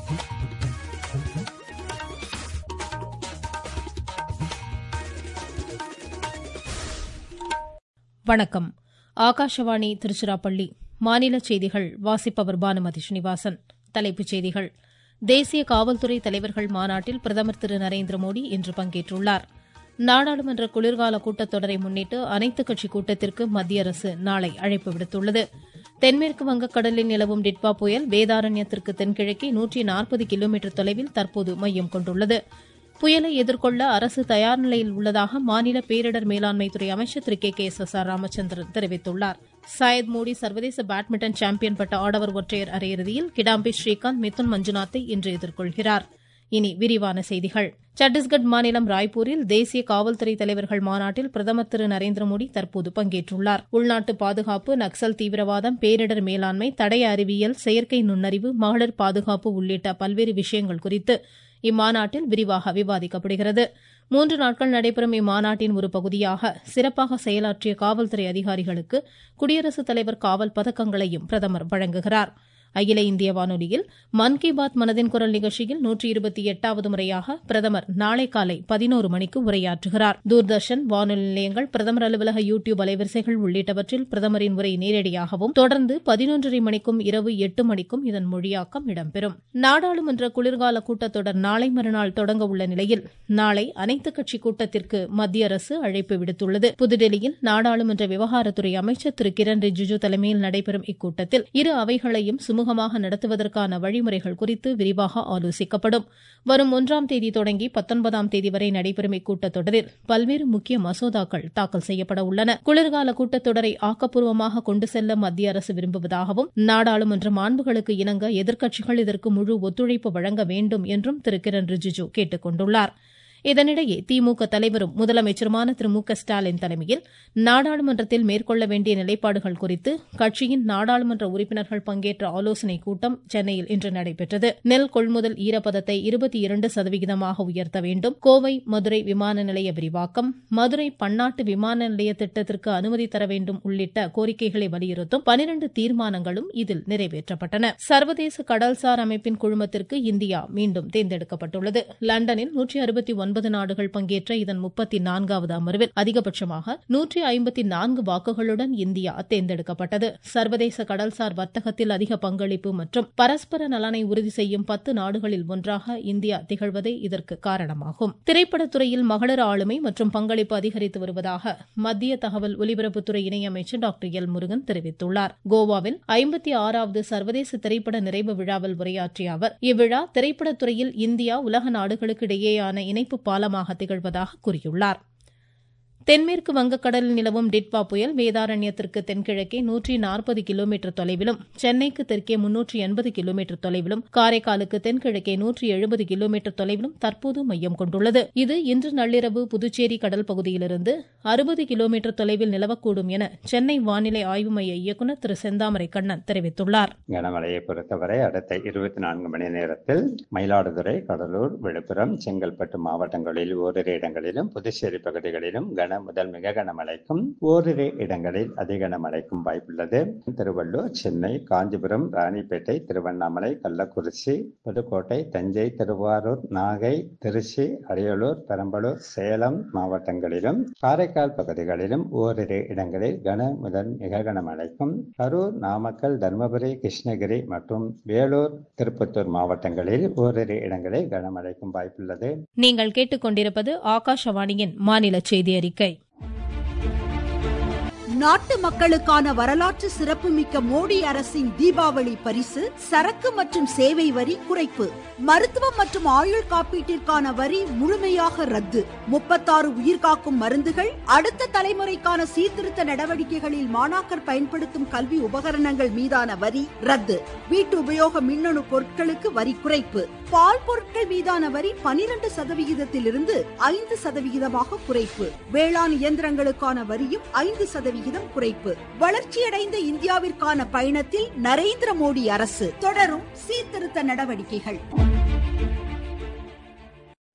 வணக்கம் ஆகாஷவாணி திருச்சிராப்பள்ளி மாநில செய்திகள் வாசிப்பவர் பானுமதி ஸ்ரீனிவாசன் தலைப்புச் செய்திகள் தேசிய காவல்துறை தலைவர்கள் மாநாட்டில் பிரதமர் திரு நரேந்திர மோடி இன்று பங்கேற்றுள்ளார் நாடாளுமன்ற குளிர்கால கூட்டத்தொடரை முன்னிட்டு அனைத்துக் கட்சி கூட்டத்திற்கு மத்திய அரசு நாளை அழைப்பு விடுத்துள்ளது தென்மேற்கு வங்கக்கடலில் நிலவும் டிட்வா புயல் வேதாரண்யத்திற்கு தென்கிழக்கே நூற்றி நாற்பது கிலோமீட்டர் தொலைவில் தற்போது மையம் கொண்டுள்ளது புயலை எதிர்கொள்ள அரசு தயார் நிலையில் உள்ளதாக மாநில பேரிடர் மேலாண்மைத்துறை அமைச்சர் திரு K K S S R Ramachandran தெரிவித்துள்ளார் சயத் மோடி சர்வதேச பேட்மிண்டன் சாம்பியன் பட்ட ஆடவர் ஒற்றையர் அரையிறுதியில் கிடாம்பி ஸ்ரீகாந்த் மிதுன் மஞ்சுநாத்தை இன்று எதிர்கொள்கிறார் இனி விரிவான செய்திகள் சத்தீஸ்கட் மாநிலம் ராய்ப்பூரில் தேசிய காவல்துறை தலைவர்கள் மாநாட்டில் பிரதமர் திரு நரேந்திர மோடி தற்போது பங்கேற்றுள்ளார் உள்நாட்டு பாதுகாப்பு நக்சல் தீவிரவாதம் பேரிடர் மேலாண்மை தடய அறிவியல் செயற்கை நுண்ணறிவு மகளிர் பாதுகாப்பு உள்ளிட்ட பல்வேறு விஷயங்கள் குறித்து இம்மாநாட்டில் விரிவாக விவாதிக்கப்படுகிறது மூன்று நாட்கள் நடைபெறும் இம்மாநாட்டின் ஒரு பகுதியாக சிறப்பாக செயலாற்றிய காவல்துறை அதிகாரிகளுக்கு குடியரசுத் தலைவர் காவல் பதக்கங்களையும் பிரதமர் வழங்குகிறார் அகில இந்திய வானொலியில் மன் கி பாத் மனதின் குரல் நிகழ்ச்சியில் நூற்றி இருபத்தி எட்டாவது முறையாக பிரதமர் நாளை காலை பதினோரு மணிக்கு உரையாற்றுகிறார் தூர்தர்ஷன் வானொலி நிலையங்கள் பிரதமர் அலுவலக யூ டியூப் அலைவரிசைகள் உள்ளிட்டவற்றில் பிரதமரின் உரை நேரடியாகவும் தொடர்ந்து பதினொன்றரை மணிக்கும் இரவு எட்டு மணிக்கும் இதன் மொழியாக்கம் இடம்பெறும் நாடாளுமன்ற குளிர்கால கூட்டத்தொடர் நாளை மறுநாள் தொடங்க உள்ள நிலையில் நாளை அனைத்துக் கட்சி கூட்டத்திற்கு மத்திய அரசு அழைப்பு விடுத்துள்ளது புதுடெல்லியில் நாடாளுமன்ற விவகாரத்துறை அமைச்சர் திரு கிரண் ரிஜிஜு தலைமையில் நடைபெறும் இக்கூட்டத்தில் இரு அவைகளையும் சுமூகமாக நடத்துவதற்கான வழிமுறைகள் குறித்து விரிவாக ஆலோசிக்கப்படும் வரும் ஒன்றாம் தேதி தொடங்கி பத்தொன்பதாம் தேதி வரை நடைபெறும் இக்கூட்டத்தொடரில் பல்வேறு முக்கிய மசோதாக்கள் தாக்கல் செய்யப்பட உள்ளன குளிர்கால கூட்டத்தொடரை ஆக்கப்பூர்வமாக கொண்டு செல்ல மத்திய அரசு விரும்புவதாகவும் நாடாளுமன்ற மாண்புகளுக்கு இணங்க எதிர்க்கட்சிகள் இதற்கு முழு ஒத்துழைப்பு வழங்க வேண்டும் என்றும் திரு கிரண் ரிஜிஜு கேட்டுக் கொண்டுள்ளாா் இதனிடையே திமுக தலைவரும் முதலமைச்சருமான திரு மு க ஸ்டாலின் தலைமையில் நாடாளுமன்றத்தில் மேற்கொள்ள வேண்டிய நிலைப்பாடுகள் குறித்து கட்சியின் நாடாளுமன்ற உறுப்பினர்கள் பங்கேற்ற ஆலோசனைக் கூட்டம் சென்னையில் இன்று நடைபெற்றது நெல் கொள்முதல் ஈரப்பதத்தை இருபத்தி இரண்டு சதவிகிதமாக உயர்த்த வேண்டும் கோவை மதுரை விமான நிலைய விரிவாக்கம் மதுரை பன்னாட்டு விமான நிலைய திட்டத்திற்கு அனுமதி தர வேண்டும் உள்ளிட்ட கோரிக்கைகளை வலியுறுத்தும் பனிரண்டு தீர்மானங்களும் இதில் நிறைவேற்றப்பட்டன சர்வதேச கடல்சார் அமைப்பின் குழுமத்திற்கு இந்தியா மீண்டும் தேர்ந்தெடுக்கப்பட்டுள்ளது லண்டனில் நூற்றி அறுபத்தி ஒன்பது நாடுகள் பங்கேற்ற இதன் முப்பத்தி நான்காவது அமர்வில் அதிகபட்சமாக நூற்றி ஐம்பத்தி நான்கு வாக்குகளுடன் இந்தியா தேர்ந்தெடுக்கப்பட்டது சர்வதேச கடல்சார் வர்த்தகத்தில் அதிக பங்களிப்பு மற்றும் பரஸ்பர நலனை உறுதி செய்யும் பத்து நாடுகளில் ஒன்றாக இந்தியா திகழ்வதே இதற்கு காரணமாகும் திரைப்படத்துறையில் மகளிர் ஆளுமை மற்றும் பங்களிப்பு அதிகரித்து வருவதாக மத்திய தகவல் ஒலிபரப்புத்துறை இணையமைச்சர் டாக்டர் எல் முருகன் தெரிவித்துள்ளார் கோவாவில் ஐம்பத்தி ஆறாவது சர்வதேச திரைப்பட நிறைவு விழாவில் உரையாற்றிய அவர் இவ்விழா திரைப்படத்துறையில் இந்தியா உலக நாடுகளுக்கு இடையேயான இணைப்பு பாலமாக திகழ்வதாக கூறியுள்ளார் தென்மேற்கு வங்கக்கடலில் நிலவும் டிட்வா புயல் வேதாரண்யத்திற்கு தென்கிழக்கே நூற்றி நாற்பது கிலோமீட்டர் தொலைவிலும் சென்னைக்கு தெற்கே முன்னூற்றி எண்பது கிலோமீட்டர் தொலைவிலும் காரைக்காலுக்கு தென்கிழக்கே நூற்றி எழுபது கிலோமீட்டர் தொலைவிலும் தற்போது மையம் கொண்டுள்ளது இது இன்று நள்ளிரவு புதுச்சேரி கடல் பகுதியிலிருந்து அறுபது கிலோமீட்டர் தொலைவில் நிலவக்கூடும் என சென்னை வானிலை ஆய்வு மைய இயக்குநர் திரு செந்தாமரை கண்ணன் தெரிவித்துள்ளார் கனமழையை பொறுத்தவரை அடுத்த இருபத்தி நான்கு மணி நேரத்தில் மயிலாடுதுறை கடலூர் விழுப்புரம் செங்கல்பட்டு மாவட்டங்களில் ஓரிரு இடங்களிலும் புதுச்சேரி பகுதிகளிலும் கன முதல் மிக கனமழைக்கும் ஓரிரு இடங்களில் அதி கனமழைக்கும் வாய்ப்புள்ளது திருவள்ளூர் சென்னை காஞ்சிபுரம் ராணிப்பேட்டை திருவண்ணாமலை கள்ளக்குறிச்சி புதுக்கோட்டை தஞ்சை திருவாரூர் நாகை திருச்சி அரியலூர் பெரம்பலூர் சேலம் மாவட்டங்களிலும் காரைக்கால் பகுதிகளிலும் ஓரிரு இடங்களில் கன முதல் மிக கனமழைக்கும் கரூர் நாமக்கல் தருமபுரி கிருஷ்ணகிரி மற்றும் வேலூர் திருப்பத்தூர் மாவட்டங்களில் ஓரிரு இடங்களில் கனமழைக்கும் வாய்ப்புள்ளது நீங்கள் கேட்டுக்கொண்டிருப்பது ஆகாஷவாணியின் மாநில செய்தி அறிக்கை நாட்டு மக்களுக்கான வரலாற்று சிறப்புமிக்க மோடி அரசின் தீபாவளி பரிசு சரக்கு மற்றும் சேவை வரி குறைப்பு மருத்துவம் மற்றும் ஆயுள் காப்பீட்டிற்கான வரி முழுமையாக ரத்து முப்பத்தாறு உயிர்காக்கும் மருந்துகள் அடுத்த தலைமுறைக்கான சீர்திருத்த நடவடிக்கைகளில் மாணாக்கர் பயன்படுத்தும் கல்வி உபகரணங்கள் மீதான வரி ரத்து வீட்டு உபயோக மின்னணு பொருட்களுக்கு வரி குறைப்பு பால் பொருட்கள் மீதான வரி பனிரெண்டு சதவிகிதத்திலிருந்து ஐந்து சதவிகிதமாக குறைப்பு வேளாண் இயந்திரங்களுக்கான வரியும் ஐந்து சதவிகிதம் குறைப்பு வளர்ச்சியடைந்த இந்தியாவிற்கான பயணத்தில் நரேந்திர மோடி அரசு தொடரும் சீர்திருத்த நடவடிக்கைகள்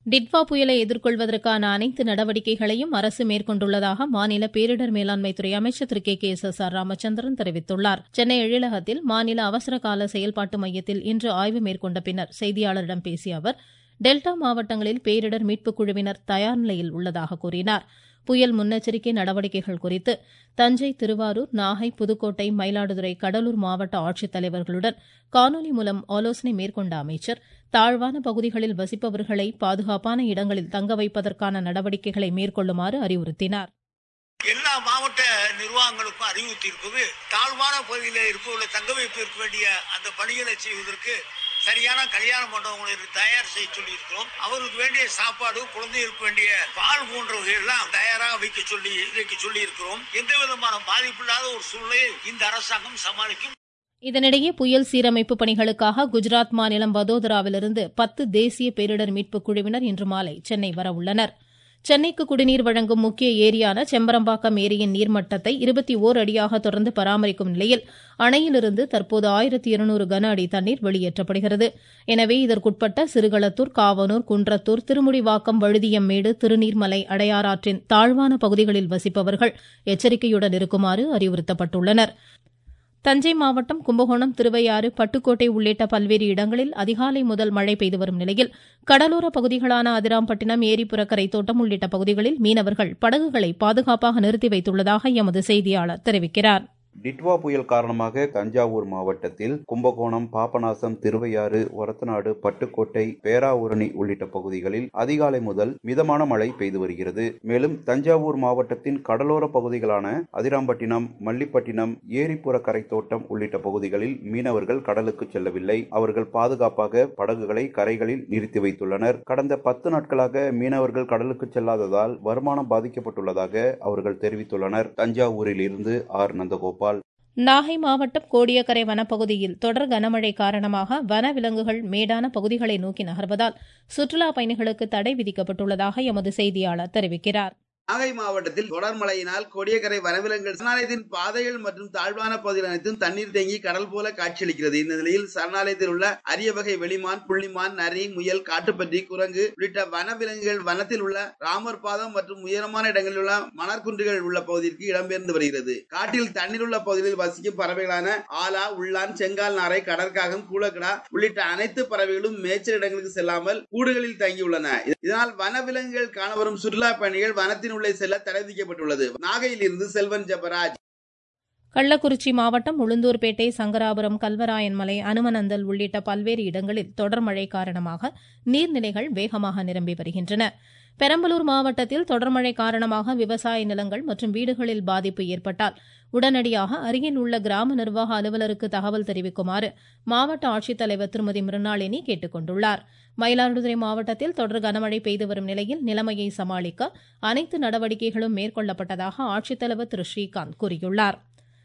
டிட்வா புயலை எதிர்கொள்வதற்கான அனைத்து நடவடிக்கைகளையும் அரசு மேற்கொண்டுள்ளதாக மாநில பேரிடர் மேலாண்மைத்துறை அமைச்சர் திரு K K S S R Ramachandran தெரிவித்துள்ளார் சென்னை எழிலகத்தில் மாநில அவசர கால செயல்பாட்டு மையத்தில் இன்று ஆய்வு மேற்கொண்ட பின்னர் செய்தியாளரிடம் பேசிய அவர் டெல்டா மாவட்டங்களில் பேரிடர் மீட்புக் குழுவினர் தயார் நிலையில் உள்ளதாக கூறினார் புயல் முன்னெச்சரிக்கை நடவடிக்கைகள் குறித்து தஞ்சை திருவாரூர் நாகை புதுக்கோட்டை மயிலாடுதுறை கடலூர் மாவட்ட ஆட்சித்தலைவர்களுடன் காணொலி மூலம் ஆலோசனை மேற்கொண்ட அமைச்சர் தாழ்வான பகுதிகளில் வசிப்பவர்களை பாதுகாப்பான இடங்களில் தங்க வைப்பதற்கான நடவடிக்கைகளை மேற்கொள்ளுமாறு அறிவுறுத்தினார் எல்லா மாவட்ட நிர்வாகங்களுக்கும் அறிவுறுத்தியிருப்பது தாழ்வான பகுதியில் இருப்பவர்களை தங்க வைப்பதற்கு வேண்டிய அந்த பணிகளை செய்வதற்கு சரியான கல்யாண மண்டபங்களை தயார் செய்ய சொல்லி இருக்கிறோம் அவருக்கு வேண்டிய சாப்பாடு குழந்தைகளுக்கு வேண்டிய பால் போன்ற வகையெல்லாம் தயாராக வைக்க சொல்லி வைக்க சொல்லி இருக்கிறோம் எந்த விதமான பாதிப்பில்லாத ஒரு சூழ்நிலையை இந்த அரசாங்கம் சமாளிக்கும் இதனிடையே புயல் சீரமைப்பு பணிகளுக்காக குஜராத் மாநிலம் வதோதராவிலிருந்து பத்து தேசிய பேரிடர் மீட்புக் குழுவினர் இன்று மாலை சென்னை வரவுள்ளனா் சென்னைக்கு குடிநீர் வழங்கும் முக்கிய ஏரியான செம்பரம்பாக்கம் ஏரியின் நீர்மட்டத்தை இருபத்தி ஓர் அடியாக தொடர்ந்து பராமரிக்கும் நிலையில் அணையிலிருந்து தற்போது ஆயிரத்தி இருநூறு கன அடி தண்ணீர் வெளியேற்றப்படுகிறது எனவே இதற்குட்பட்ட சிறுகளத்தூர் காவனூர் குன்றத்தூர் திருமுடிவாக்கம் வழுதியம்மேடு திருநீர்மலை அடையாறாற்றின் தாழ்வான பகுதிகளில் வசிப்பவர்கள் எச்சரிக்கையுடன் இருக்குமாறு அறிவுறுத்தப்பட்டுள்ளனா் தஞ்சை மாவட்டம் கும்பகோணம் திருவையாறு பட்டுக்கோட்டை உள்ளிட்ட பல்வேறு இடங்களில் அதிகாலை முதல் மழை பெய்து வரும் நிலையில் கடலோர பகுதிகளான அதிராம்பட்டினம் ஏரிப்புறக்கரை தோட்டம் உள்ளிட்ட பகுதிகளில் மீனவர்கள் படகுகளை பாதுகாப்பாக நிறுத்தி வைத்துள்ளதாக எமது செய்தியாளர் தெரிவிக்கிறார் டிட்வா புயல் காரணமாக தஞ்சாவூர் மாவட்டத்தில் கும்பகோணம் பாபநாசம் திருவையாறு ஒரத்தநாடு பட்டுக்கோட்டை பேராவூரணி உள்ளிட்ட பகுதிகளில் அதிகாலை முதல் மிதமான மழை பெய்து வருகிறது மேலும் தஞ்சாவூர் மாவட்டத்தின் கடலோர பகுதிகளான அதிராம்பட்டினம் மல்லிப்பட்டினம் ஏரிப்புற கரை தோட்டம் உள்ளிட்ட பகுதிகளில் மீனவர்கள் கடலுக்கு செல்லவில்லை அவர்கள் பாதுகாப்பாக படகுகளை கரைகளில் நிறுத்தி வைத்துள்ளனர் கடந்த பத்து நாட்களாக மீனவர்கள் கடலுக்கு செல்லாததால் வருமானம் பாதிக்கப்பட்டுள்ளதாக அவர்கள் தெரிவித்துள்ளனர் தஞ்சாவூரில் இருந்து ஆர் நந்தகோபால் நாகை மாவட்டம் கோடியக்கரை வனப்பகுதியில் தொடர் கனமழை காரணமாக வனவிலங்குகள் மேடான பகுதிகளை நோக்கி நகர்வதால் சுற்றுலா பயணிகளுக்கு தடை விதிக்கப்பட்டுள்ளதாக எமது செய்தியாளர் தெரிவிக்கிறார் நாகை மாவட்டத்தில் தொடர் மழையினால் கொடியக்கரை வனவிலங்குகள் சரணாலயத்தின் பாதைகள் மற்றும் தாழ்வான பகுதிகள் அனைத்தும் தண்ணீர் தேங்கி கடல் போல காட்சியளிக்கிறது இந்த நிலையில் சரணாலயத்தில் உள்ள அரிய வகை வெளிமான் புள்ளிமான் நரி முயல் காட்டுப்பன்றி குரங்கு உள்ளிட்ட வனவிலங்குகள் வனத்தில் உள்ள ராமர் பாதம் மற்றும் உயரமான இடங்களில் உள்ள மணற்குன்றுகள் உள்ள பகுதிக்கு இடம்பெயர்ந்து வருகிறது காட்டில் தண்ணீர் உள்ள பகுதிகளில் வசிக்கும் பறவைகளான ஆலா உள்ளான் செங்கால் நாரை கடற்காகம் கூலக்கடா உள்ளிட்ட அனைத்து பறவைகளும் மேய்ச்சல் இடங்களுக்கு செல்லாமல் கூடுகளில் தங்கியுள்ளன இதனால் வனவிலங்குகள் காணவரும் சுற்றுலா பயணிகள் வனத்தின் உள்ளே செல்ல தடை விதிக்கப்பட்டுள்ளது நாகையில் இருந்து செல்வன் ஜபராஜ் கள்ளக்குறிச்சி மாவட்டம் உளுந்தூர்பேட்டை சங்கராபுரம் கல்வராயன்மலை அனுமனந்தல் உள்ளிட்ட பல்வேறு இடங்களில் தொடர் மழை காரணமாக நீர்நிலைகள் வேகமாக நிரம்பி வருகின்றன பெரம்பலூர் மாவட்டத்தில் தொடர் மழை காரணமாக விவசாய நிலங்கள் மற்றும் வீடுகளில் பாதிப்பு ஏற்பட்டால் உடனடியாக அருகில் உள்ள கிராம நிர்வாக அலுவலருக்கு தகவல் தெரிவிக்குமாறு மாவட்ட ஆட்சித்தலைவர் திருமதி மிருணாளினி கேட்டுக் கொண்டுள்ளார் மயிலாடுதுறை மாவட்டத்தில் தொடர் கனமழை பெய்து வரும் நிலையில் நிலைமையை சமாளிக்க அனைத்து நடவடிக்கைகளும் மேற்கொள்ளப்பட்டதாக ஆட்சித்தலைவர் திரு ஸ்ரீகாந்த் கூறியுள்ளார்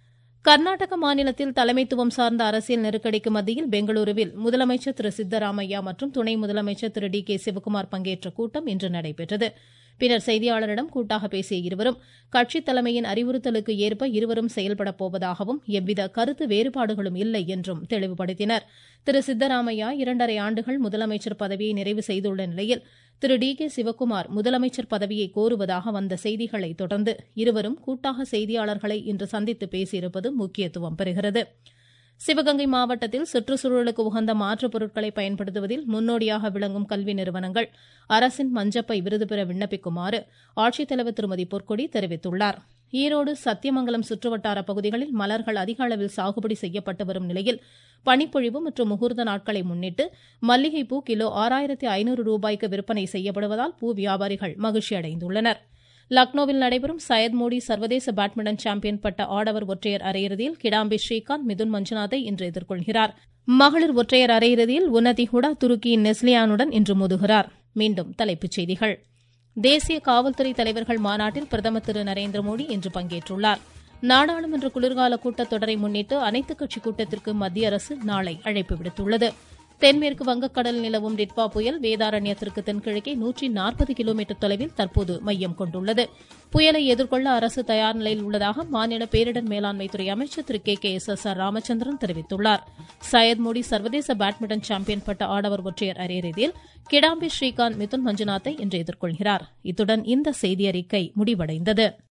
கர்நாடக மாநிலத்தில் தலைமைத்துவம் சார்ந்த அரசியல் நெருக்கடிக்கு மத்தியில் பெங்களூருவில் முதலமைச்சர் திரு சித்தராமையா மற்றும் துணை முதலமைச்சர் திரு டி கே சிவக்குமார் பங்கேற்ற கூட்டம் இன்று நடைபெற்றது பின்னர் செய்தியாளரிடம் கூட்டாக பேசிய இருவரும் கட்சித் தலைமையின் அறிவுறுத்தலுக்கு ஏற்ப இருவரும் செயல்பட போவதாகவும் எவ்வித கருத்து வேறுபாடுகளும் இல்லை என்றும் தெளிவுபடுத்தினர் திரு சித்தராமையா இரண்டரை ஆண்டுகள் முதலமைச்சர் பதவியை நிறைவு செய்துள்ள நிலையில் திரு டி கே சிவக்குமார் முதலமைச்சர் பதவியை கோருவதாக வந்த செய்திகளை தொடர்ந்து இருவரும் கூட்டாக செய்தியாளர்களை இன்று சந்தித்து பேசியிருப்பது முக்கியத்துவம் பெறுகிறது சிவகங்கை மாவட்டத்தில் சுற்றுச்சூழலுக்கு உகந்த மாற்றுப் பொருட்களை பயன்படுத்துவதில் முன்னோடியாக விளங்கும் கல்வி நிறுவனங்கள் அரசின் மஞ்சப்பை விருது பெற விண்ணப்பிக்குமாறு ஆட்சித்தலைவர் திருமதி பொற்கொடி தெரிவித்துள்ளார் ஈரோடு சத்தியமங்கலம் சுற்றுவட்டார பகுதிகளில் மலர்கள் அதிக அளவில் சாகுபடி செய்யப்பட்டு வரும் நிலையில் பனிப்பொழிவு மற்றும் முகூர்த்த நாட்களை முன்னிட்டு மல்லிகைப்பூ கிலோ ஆறாயிரத்தி ஐநூறு ரூபாய்க்கு விற்பனை செய்யப்படுவதால் பூ வியாபாரிகள் மகிழ்ச்சி அடைந்துள்ளனா் லக்னோவில் நடைபெறும் சையத் மோடி சர்வதேச பேட்மிண்டன் சாம்பியன் பட்ட ஆடவர் ஒற்றையர் அரையிறுதியில் கிடாம்பி ஸ்ரீகாந்த் மிதுன் மஞ்சுநாத்தை இன்று எதிர்கொள்கிறார் மகளிர் ஒற்றையர் அரையிறுதியில் உன்னதி ஹுடா துருக்கியின் நெஸ்லியானுடன் இன்று மோதுகிறார் மீண்டும் தலைப்புச் செய்திகள் தேசிய காவல்துறை தலைவர்கள் மாநாட்டில் பிரதமர் திரு நரேந்திர மோடி இன்று பங்கேற்றுள்ளார் நாடாளுமன்ற குளிர்கால கூட்டத்தொடரை முன்னிட்டு அனைத்துக் கட்சி கூட்டத்திற்கு மத்திய அரசு நாளை அழைப்பு விடுத்துள்ளது தென்மேற்கு வங்கக்கடல் நிலவும் டிட்வா புயல் வேதாரண்யத்திற்கு தென்கிழக்கே நூற்றி நாற்பது கிலோமீட்டர் தொலைவில் தற்போது மையம் கொண்டுள்ளது புயலை எதிர்கொள்ள அரசு தயார் நிலையில் உள்ளதாக மாநில பேரிடர் மேலாண்மைத்துறை அமைச்சர் திரு K K S S R Ramachandran தெரிவித்துள்ளார் சையத் மோடி சர்வதேச பேட்மிண்டன் சாம்பியன் பட்ட ஆடவர் ஒற்றையர் அரையிறுதியில் கிடாம்பி ஸ்ரீகாந்த் மிதுன் மஞ்சுநாத்தை இன்று எதிர்கொள்கிறார் இத்துடன் இந்த செய்தியறிக்கை முடிவடைந்தது